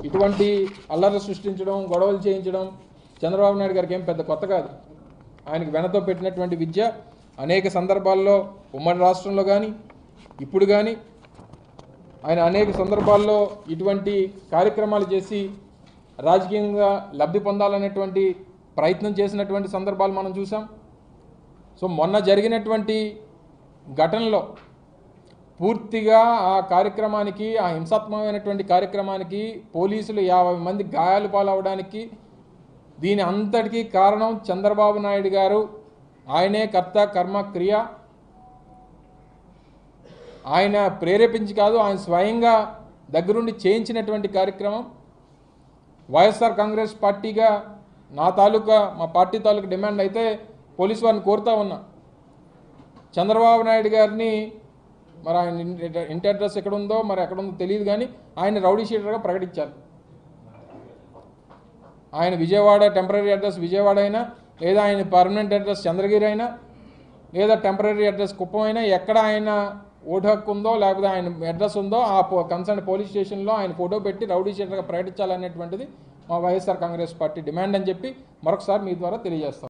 ఇటువంటి అల్లరి సృష్టించడం గొడవలు చేయించడం చంద్రబాబు నాయుడు గారికి ఏం పెద్ద కొత్త కాదు ఆయనకి వెనతో పెట్టినటువంటి విద్య అనేక సందర్భాల్లో ఉమ్మడి రాష్ట్రంలో కానీ ఇప్పుడు కానీ ఆయన అనేక సందర్భాల్లో ఇటువంటి కార్యక్రమాలు చేసి రాజకీయంగా లబ్ధి పొందాలనేటువంటి ప్రయత్నం చేసినటువంటి సందర్భాలు మనం చూసాం సో మొన్న జరిగినటువంటి ఘటనలో పూర్తిగా ఆ కార్యక్రమానికి ఆ హింసాత్మకమైనటువంటి కార్యక్రమానికి పోలీసులు యాభై మంది గాయాలు పాలవడానికి దీని అంతటికీ కారణం చంద్రబాబు నాయుడు గారు ఆయనే కర్త కర్మ క్రియ ఆయన ప్రేరేపించి కాదు ఆయన స్వయంగా దగ్గరుండి చేయించినటువంటి కార్యక్రమం వైఎస్ఆర్ కాంగ్రెస్ పార్టీగా నా తాలూకా మా పార్టీ తాలూకా డిమాండ్ అయితే పోలీసు వారిని కోరుతా ఉన్నా చంద్రబాబు నాయుడు గారిని మరి ఆయన ఇంటి- ఇంటి అడ్రస్ ఎక్కడ ఉందో మరి ఎక్కడ ఉందో తెలియదు కానీ ఆయన రౌడీ షీటర్గా ప్రకటించారు ఆయన విజయవాడ టెంపరీ అడ్రస్ విజయవాడ అయినా లేదా ఆయన పర్మనెంట్ అడ్రస్ చంద్రగిరి అయినా లేదా టెంపరీ అడ్రస్ కుప్పం అయినా ఎక్కడ ఆయన ఓటు హక్కు ఉందో లేకపోతే ఆయన అడ్రస్ ఉందో ఆ కన్సర్న్ పోలీస్ స్టేషన్లో ఆయన ఫోటో పెట్టి రౌడీ షీటర్గా ప్రకటించాలనేటువంటిది మా వైఎస్ఆర్ కాంగ్రెస్ పార్టీ డిమాండ్ అని చెప్పి మరొకసారి మీ ద్వారా తెలియజేస్తాం